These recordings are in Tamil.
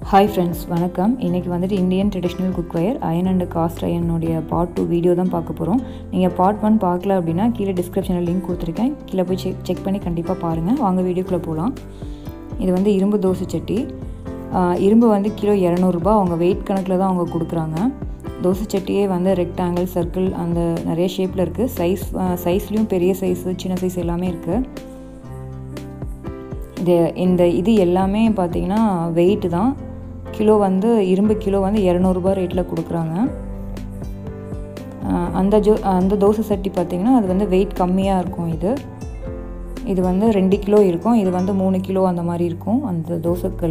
ஹாய் ஃப்ரெண்ட்ஸ் வணக்கம் இன்றைக்கி வந்துட்டு Indian traditional cookware iron and cast அயனுடைய பார்ட் டூ வீடியோ தான் பார்க்க போகிறோம் நீங்கள் பார்ட் ஒன் பார்க்கல அப்படின்னா கீழே டிஸ்கிரிப்ஷனில் லிங்க் கொடுத்துருக்கேன் கீழே போய் செக் செக் பண்ணி கண்டிப்பாக பாருங்கள் வாங்க வீடியோக்குள்ளே போகலாம் இது வந்து இரும்பு தோசை சட்டி ஆஹ் இரும்பு வந்து கிலோ இரநூறுபா அவங்க வெயிட் கணக்கில் தான் அவங்க கொடுக்குறாங்க தோசை சட்டியே வந்து ரெக்டாங்கிள் சர்க்கிள் அந்த நிறைய ஷேப்பில் இருக்குது சைஸ் சைஸ்லேயும் பெரிய சைஸு சின்ன சைஸ் எல்லாமே இருக்குது இது இந்த இது எல்லாமே பார்த்தீங்கன்னா வெயிட்டு தான் கிலோ வந்து இரும்பு கிலோ வந்து இரநூறுபா ரேட்டில் கொடுக்குறாங்க ஆஹ் அந்த ஜோ அந்த தோசை சட்டி பார்த்தீங்கன்னா அது வந்து வெயிட் கம்மியாக இருக்கும் இது இது வந்து ரெண்டு கிலோ இருக்கும் இது வந்து மூணு கிலோ அந்த மாதிரி இருக்கும் அந்த தோசைக்கல்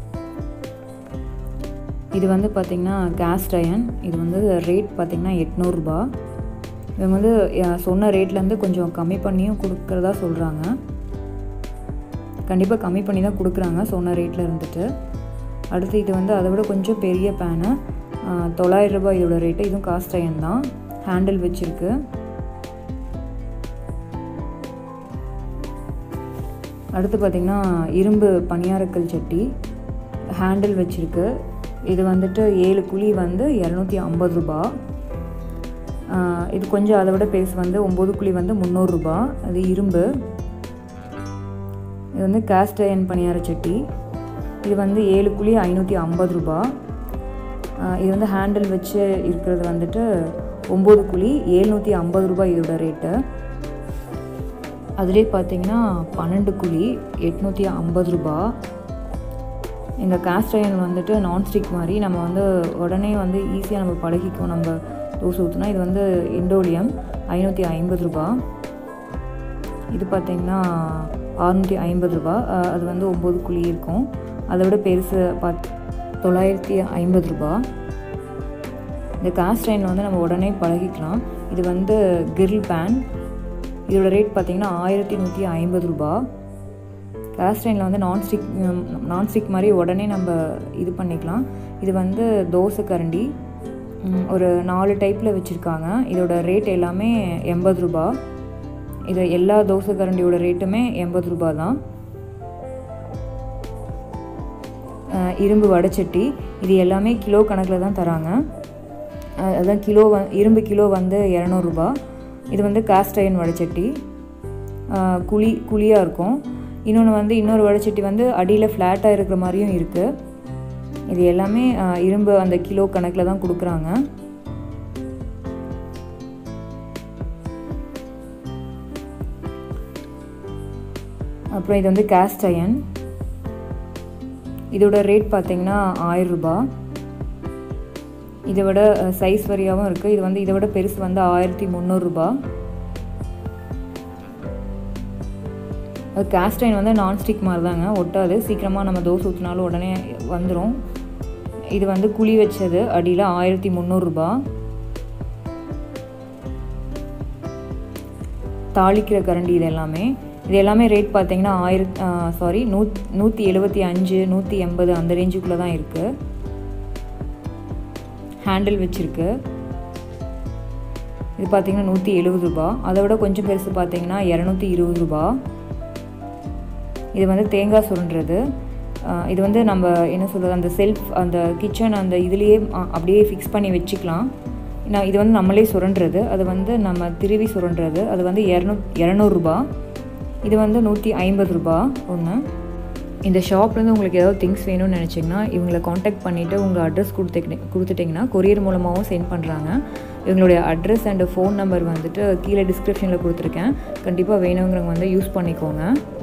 இது வந்து பார்த்திங்கன்னா கேஸ்ட் அயன் இது வந்து ரேட் பார்த்திங்கன்னா எட்நூறுபா இவங்க வந்து அஹ், சொன்ன ரேட்லேருந்து கொஞ்சம் கம்மி பண்ணியும் கொடுக்குறதா சொல்கிறாங்க கண்டிப்பாக கம்மி பண்ணி தான் கொடுக்குறாங்க சொன்ன ரேட்டில் இருந்துட்டு அடுத்து இது வந்து அதை விட கொஞ்சம் பெரிய பேனு தொள்ளாயிரம் ரூபாய் இதோட ரேட்டு இதுவும் காஸ்ட் அயன் தான் ஹேண்டில் வச்சுருக்கு அடுத்து பார்த்திங்கன்னா இரும்பு பணியாரக்கல் சட்டி ஹேண்டில் வச்சுருக்கு இது வந்துட்டு ஏழு குழி வந்து இரநூத்தி ஐம்பது ரூபா ஆஹ் இது கொஞ்சம் அதை விட பெருசு வந்து ஒம்பது குழி வந்து முந்நூறுரூபா அது இரும்பு இது வந்து காஸ்ட் அயன் பணியார சட்டி இது வந்து ஏழு குழி ஐநூற்றி ஐம்பது ரூபா ஆஹ் இது வந்து ஹேண்டில் வச்சு இருக்கிறது வந்துட்டு ஒம்பது குழி ஏழ்நூற்றி ஐம்பது ரூபாய் இதோட ரேட்டு அதுலேயே பார்த்தீங்கன்னா பன்னெண்டு குழி எட்நூற்றி ஐம்பது ரூபா இந்த காஸ்ட் அயன் வந்துட்டு நான்ஸ்டிக் மாதிரி நம்ம வந்து உடனே வந்து ஈஸியாக நம்ம பழகிக்கும் நம்ம தோசை ஊற்றினா இது வந்து இண்டோலியம் ஐநூற்றி ஐம்பது ரூபா இது பார்த்தீங்கன்னா அறுநூற்றி ஐம்பது ரூபா அஹ் அது வந்து ஒம்பது குழி இருக்கும் அதை விட பெருசு பாத் தொள்ளாயிரத்தி ஐம்பது ரூபா இந்த காஸ்ட் அயன் வந்து நம்ம உடனே பழகிக்கலாம் இது வந்து கிரில் பேன் இதோட ரேட் பார்த்தீங்கன்னா ஆயிரத்தி நூற்றி ஐம்பது ரூபா காஸ்ட் அயனில் வந்து நான்ஸ்டிக் நான்ஸ்டிக் மாதிரி உடனே நம்ம இது பண்ணிக்கலாம் இது வந்து தோசை கரண்டி ம், ஒரு நாலு டைப்பில் வச்சுருக்காங்க இதோட ரேட் எல்லாமே எண்பது ரூபா இது எல்லா தோசை கரண்டியோட ரேட்டுமே எண்பது ரூபா தான் அஹ், இரும்பு வடைச்சட்டி இது எல்லாமே கிலோ கணக்கில் தான் தராங்க அஹ், அதான் கிலோ வ இரும்பு கிலோ வந்து இரநூறுபா இது வந்து காஸ்ட் அயன் வடைச்சட்டி அஹ், குழி குழியாக இருக்கும் இன்னொன்று வந்து இன்னொரு வடைச்சட்டி வந்து அடியில் ஃப்ளாட்டாக இருக்கிற மாதிரியும் இருக்குது இது எல்லாமே அஹ், இரும்பு அந்த கிலோ கணக்கில் தான் கொடுக்குறாங்க அப்புறம் இது வந்து காஸ்ட் அயன் இதோட ரேட் பார்த்தீங்கன்னா ஆயிரம் ரூபாய் இதை விட சைஸ் வரியாகவும் இருக்குது இது வந்து இதை விட பெருசு வந்து ஆயிரத்தி முந்நூறுரூபா கேஸ்ட் அயன் வந்து நான்ஸ்டிக் மாதிரி தாங்க ஒட்டாது சீக்கிரமாக நம்ம தோசை ஊற்றினாலும் உடனே வந்துடும் இது வந்து குழி வச்சது அடியில் ஆயிரத்தி முந்நூறுரூபா தாளிக்கிற கரண்டி இது எல்லாமே இது எல்லாமே ரேட் பார்த்தீங்கன்னா ஆயிரத் சாரி நூத் நூற்றி எழுபத்தி அஞ்சு நூற்றி எண்பது அந்த ரேஞ்சுக்குள்ளே தான் இருக்குது ஹேண்டில் வச்சுருக்கு இது பார்த்தீங்கன்னா நூற்றி எழுபது ரூபா அதை விட கொஞ்சம் பெருசு பார்த்தீங்கன்னா இரநூத்தி இருபது ரூபா இது வந்து தேங்காய் சுருண்டுறது ஆஹ் இது வந்து நம்ம என்ன சொல்கிறது அந்த செல்ஃப் அந்த கிச்சன் அந்த இதுலேயே அ- அப்படியே ஃபிக்ஸ் பண்ணி வச்சுக்கலாம் நான் இது வந்து நம்மளே சுரண்டுறது அது வந்து நம்ம திருவி சுரண்டுறது அது வந்து இரநூ இரநூறுபா இது வந்து நூற்றி ஐம்பது ரூபா ஒன்று இந்த ஷாப்லேருந்து உங்களுக்கு ஏதாவது திங்ஸ் வேணும்னு நினச்சிங்கன்னா இவங்களை காண்டாக்ட் பண்ணிவிட்டு உங்கள் அட்ரஸ் கொடுத்து கொடுத்துட்டிங்கன்னா கொரியர் மூலமாகவும் சென்ட் பண்ணுறாங்க இவங்களுடைய அட்ரஸ் அண்டு ஃபோன் நம்பர் வந்துட்டு கீழே டிஸ்கிரிப்ஷனில் கொடுத்துருக்கேன் கண்டிப்பாக வேணுங்கிறவங்க வந்து யூஸ் பண்ணிக்கோங்க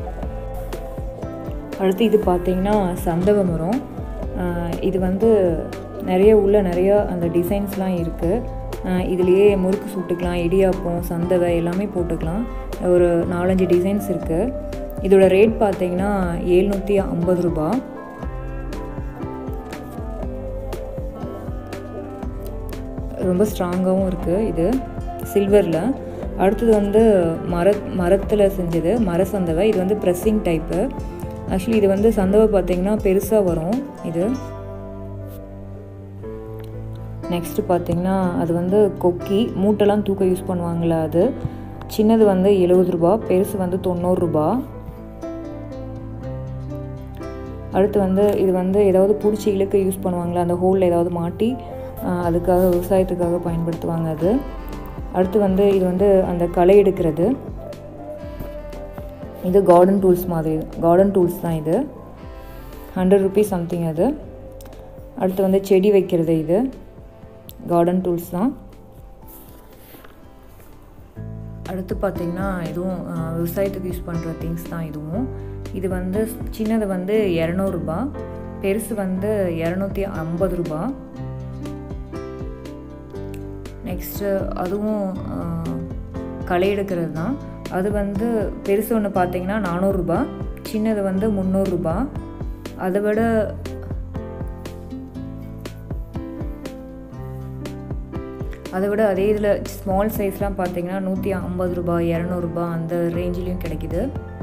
அடுத்து இது பார்த்தீங்கன்னா சந்தவ மரம் ஆஹ் இது வந்து நிறைய உள்ள நிறைய அந்த டிசைன்ஸ்லாம் இருக்குது இதுலேயே முறுக்கு சுட்டுக்கலாம் இடியாப்பம் சந்தவை எல்லாமே போட்டுக்கலாம் ஒரு நாலஞ்சு டிசைன்ஸ் இருக்குது இதோட ரேட் பார்த்தீங்கன்னா ஏழ்நூற்றி ஐம்பது ரூபா ரொம்ப ஸ்ட்ராங்காகவும் இருக்குது இது சில்வரில் அடுத்தது வந்து மர மரத்தில் செஞ்சது மர சந்தவை இது வந்து ப்ரெஸ்ஸிங் டைப்பு ஆக்சுவலி இது வந்து சந்தவை பார்த்தீங்கன்னா பெருசாக வரும் இது நெக்ஸ்ட்டு பார்த்தீங்கன்னா அது வந்து கொக்கி மூட்டைலாம் தூக்க யூஸ் பண்ணுவாங்கள்ல அது சின்னது வந்து எழுபது ரூபா பெருசு வந்து தொண்ணூறுரூபா அடுத்து வந்து இது வந்து ஏதாவது பிடிச்சி இழுக்க யூஸ் பண்ணுவாங்களா அந்த ஹோலில் ஏதாவது மாட்டி ஆஹ், அதுக்காக விவசாயத்துக்காக பயன்படுத்துவாங்க அது அடுத்து வந்து இது வந்து அந்த களை எடுக்கிறது இது கார்டன் டூல்ஸ் மாதிரி கார்டன் டூல்ஸ் தான் இது ஹண்ட்ரட் ருபீஸ் சம்திங் அது அடுத்து வந்து செடி வைக்கிறது இது கார்டன் டூல்ஸ் தான் அடுத்து பார்த்திங்கன்னா இதுவும் ஆஹ், விவசாயத்துக்கு யூஸ் பண்ணுற திங்ஸ் தான் இதுவும் இது வந்து சின்னது வந்து இரநூறுபா பெருசு வந்து இரநூத்தி ஐம்பது ரூபா நெக்ஸ்ட்டு அதுவும் ஆஹ், களை எடுக்கிறது தான் அது வந்து பெருசு ஒன்று பார்த்தீங்கன்னா நானூறுரூபா சின்னது வந்து முந்நூறுரூபா அதை விட அதை விட அதே இதில் ஸ்மால் சைஸ்லாம் பார்த்தீங்கன்னா நூற்றி ஐம்பது ரூபாய் இரநூறுபா அந்த ரேஞ்சிலையும் கிடைக்குது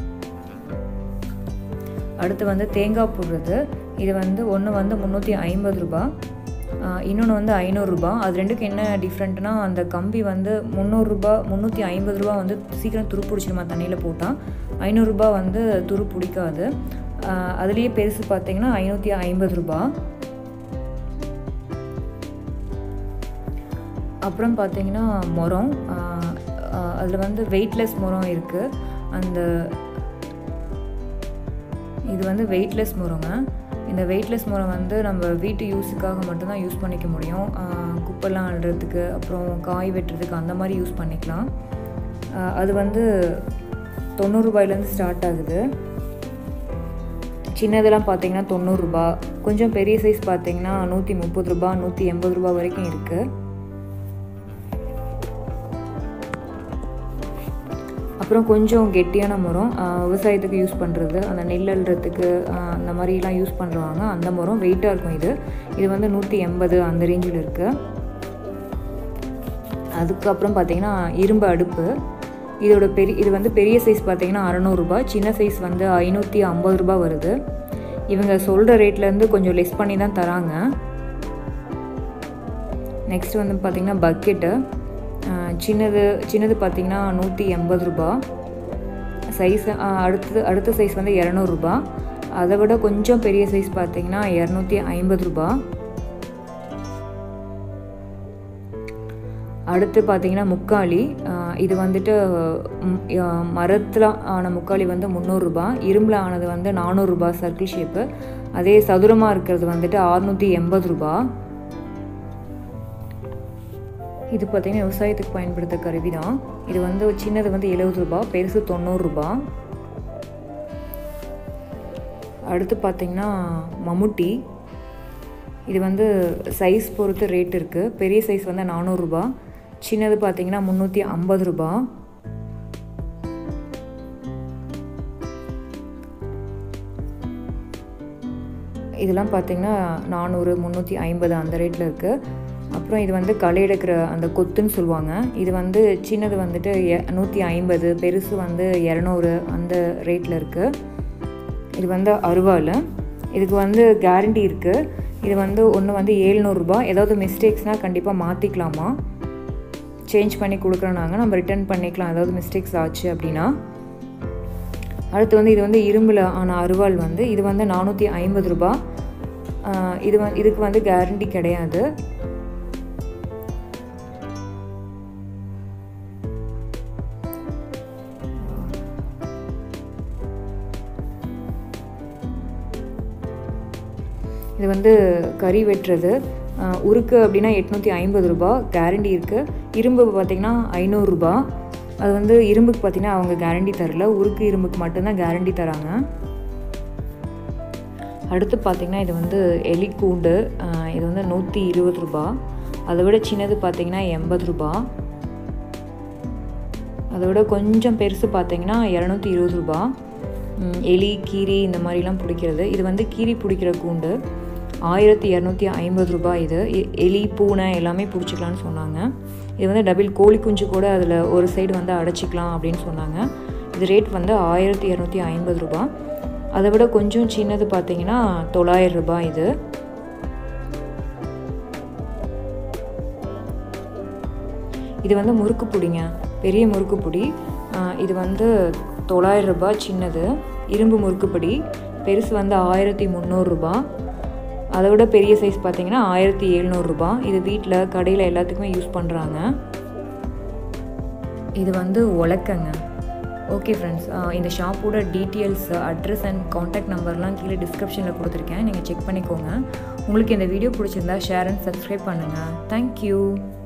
அடுத்து வந்து தேங்காய் போடுறது இது வந்து ஒன்று வந்து முந்நூற்றி ஐம்பது ரூபா இன்னொன்று வந்து ஐநூறுரூபா அது ரெண்டுக்கு என்ன டிஃப்ரெண்ட்னா அந்த கம்பி வந்து முந்நூறுரூபா முந்நூற்றி ஐம்பது ரூபா வந்து சீக்கிரம் துரு பிடிச்சிருமா தண்ணியில் போட்டால் ஐநூறுரூபா வந்து துரு பிடிக்காது ஆஹ் அதுலேயே பெருசு பார்த்தீங்கன்னா ஐநூற்றி ஐம்பது ரூபா அப்புறம் பார்த்தீங்கன்னா முறம் அதில் வந்து வெயிட்லெஸ் முறம் இருக்குது அந்த இது வந்து வெயிட்லெஸ் முறங்க இந்த வெயிட்லெஸ் முறம் வந்து நம்ம வீட்டு யூஸுக்காக மட்டும்தான் யூஸ் பண்ணிக்க முடியும் ஆஹ் குப்பைலாம் அள்ளுறதுக்கு அப்புறம் காய் வெட்டுறதுக்கு அந்த மாதிரி யூஸ் பண்ணிக்கலாம் ஆஹ் அது வந்து தொண்ணூறுரூபாயிலேருந்து ஸ்டார்ட் ஆகுது சின்னதெல்லாம் பார்த்தீங்கன்னா தொண்ணூறுரூபா கொஞ்சம் பெரிய சைஸ் பார்த்தீங்கன்னா நூற்றி முப்பது ரூபா நூற்றி எண்பது ரூபா வரைக்கும் இருக்குது அப்புறம் கொஞ்சம் கெட்டியான மரம் ஆஹ் விவசாயத்துக்கு யூஸ் பண்ணுறது அந்த நெல் அள்ளுறதுக்கு ஆஹ் அந்த மாதிரிலாம் யூஸ் பண்ணுறாங்க அந்த மரம் வெயிட்டாக இருக்கும் இது இது வந்து நூற்றி எண்பது அந்த ரேஞ்சில் இருக்குது அதுக்கப்புறம் பார்த்தீங்கன்னா இரும்பு அடுப்பு இதோட பெரிய இது வந்து பெரிய சைஸ் பார்த்தீங்கன்னா அறநூறுபா சின்ன சைஸ் வந்து ஐநூற்றி ஐம்பது ரூபா வருது இவங்க சொல்கிற ரேட்லேருந்து கொஞ்சம் லெஸ் பண்ணி தான் தராங்க நெக்ஸ்ட் வந்து பார்த்திங்கன்னா பக்கெட்டு சின்னது சின்னது பார்த்திங்கன்னா நூற்றி எண்பது ரூபா சைஸ் அடுத்தது அடுத்த சைஸ் வந்து இரநூறுபா அதை விட கொஞ்சம் பெரிய சைஸ் பார்த்தீங்கன்னா இரநூத்தி ஐம்பது ரூபா அடுத்து பார்த்தீங்கன்னா முக்காலி ஆஹ் இது வந்துட்டு மரத்தில் ஆன முக்காலி வந்து முந்நூறுரூபா இரும்பில் ஆனது வந்து நானூறுரூபா சர்க்கிள் ஷேப்பு அதே சதுரமாக இருக்கிறது வந்துட்டு அறுநூற்றி எண்பது ரூபா இது பார்த்திங்கன்னா விவசாயத்துக்கு பயன்படுத்த கருவி தான் இது வந்து சின்னது வந்து எழுபது ரூபா பெருசு தொண்ணூறுரூபா அடுத்து பார்த்திங்கன்னா மம்முட்டி இது வந்து சைஸ் பொறுத்து ரேட் இருக்குது பெரிய சைஸ் வந்து நானூறுரூபா சின்னது பார்த்தீங்கன்னா முந்நூற்றி ஐம்பது ரூபா இதெல்லாம் பார்த்தீங்கன்னா நானூறு முந்நூற்றி ஐம்பது அந்த ரேட்டில் இருக்குது அப்புறம் இது வந்து களை எடுக்கிற அந்த கொத்துன்னு சொல்லுவாங்க இது வந்து சின்னது வந்துட்டு எ- நூற்றி ஐம்பது பெருசு வந்து இரநூறு அந்த ரேட்டில் இருக்குது இது வந்து அருவாள் இதுக்கு வந்து கேரண்டி இருக்குது இது வந்து ஒன்று வந்து ஏழ்நூறுபா ஏதாவது மிஸ்டேக்ஸ்னால் கண்டிப்பாக மாற்றிக்கலாமா சேஞ்ச் பண்ணி கொடுக்குறோம் நாங்கள் நம்ம ரிட்டர்ன் பண்ணிக்கலாம் ஏதாவது மிஸ்டேக்ஸ் ஆச்சு அப்படின்னா அடுத்து வந்து இது வந்து இரும்பில் ஆன அருவாள் வந்து இது வந்து நானூற்றி ஐம்பது ரூபா ஆஹ் இது வந்து இதுக்கு வந்து கேரண்டி கிடையாது இது வந்து கறி வெட்டுறது ஆஹ் உருக்கு அப்படின்னா எட்நூற்றி ஐம்பது ரூபா கேரண்டி இருக்குது இரும்பு பார்த்திங்கன்னா ஐநூறுரூபா அது வந்து இரும்புக்கு பார்த்திங்கன்னா அவங்க கேரண்டி தரல உருக்கு இரும்புக்கு மட்டும்தான் கேரண்டி தராங்க அடுத்து பார்த்திங்கன்னா இது வந்து எலிக்கூண்டு ஆஹ் இது வந்து நூற்றி இருபது ரூபா அதை விட சின்னது பார்த்திங்கன்னா எண்பது ரூபா அதை விட கொஞ்சம் பெருசு பார்த்தீங்கன்னா இரநூத்தி இருபது ரூபா ம், எலி கீரி இந்த மாதிரிலாம் பிடிக்கிறது இது வந்து கீரி பிடிக்கிற கூண்டு ஆயிரத்தி இரநூத்தி ஐம்பது ரூபாய் இது எ- எலி பூனை எல்லாமே பிடிச்சிக்கலான்னு சொன்னாங்க இது வந்து டபுள் கோழி குஞ்சு கூட அதில் ஒரு சைடு வந்து அடைச்சிக்கலாம் அப்படின்னு சொன்னாங்க இது ரேட் வந்து ஆயிரத்தி இரநூத்தி ஐம்பது ரூபா அதை விட கொஞ்சம் சின்னது பார்த்தீங்கன்னா தொள்ளாயிரம் ரூபாய் இது இது வந்து முறுக்கு பொடிங்க பெரிய முறுக்கு பொடி ஆஹ் இது வந்து தொள்ளாயிரம் ரூபாய் சின்னது இரும்பு முறுக்கு பொடி பெருசு வந்து ஆயிரத்தி முந்நூறுரூபா அதை விட பெரிய சைஸ் பார்த்தீங்கன்னா ஆயிரத்தி எழுநூறுபா இது வீட்டில் கடையில் எல்லாத்துக்குமே யூஸ் பண்ணுறாங்க இது வந்து உலக்கங்க ஓகே ஃப்ரெண்ட்ஸ் இந்த ஷாப்போட டீட்டெயில்ஸ் அட்ரஸ் அண்ட் காண்டாக்ட் நம்பர்லாம் கீழே டிஸ்கிரிப்ஷனில் கொடுத்துருக்கேன் நீங்கள் செக் பண்ணிக்கோங்க உங்களுக்கு இந்த வீடியோ பிடிச்சிருந்தா ஷேர் அண்ட் சப்ஸ்கிரைப் பண்ணுங்கள் தேங்க்யூ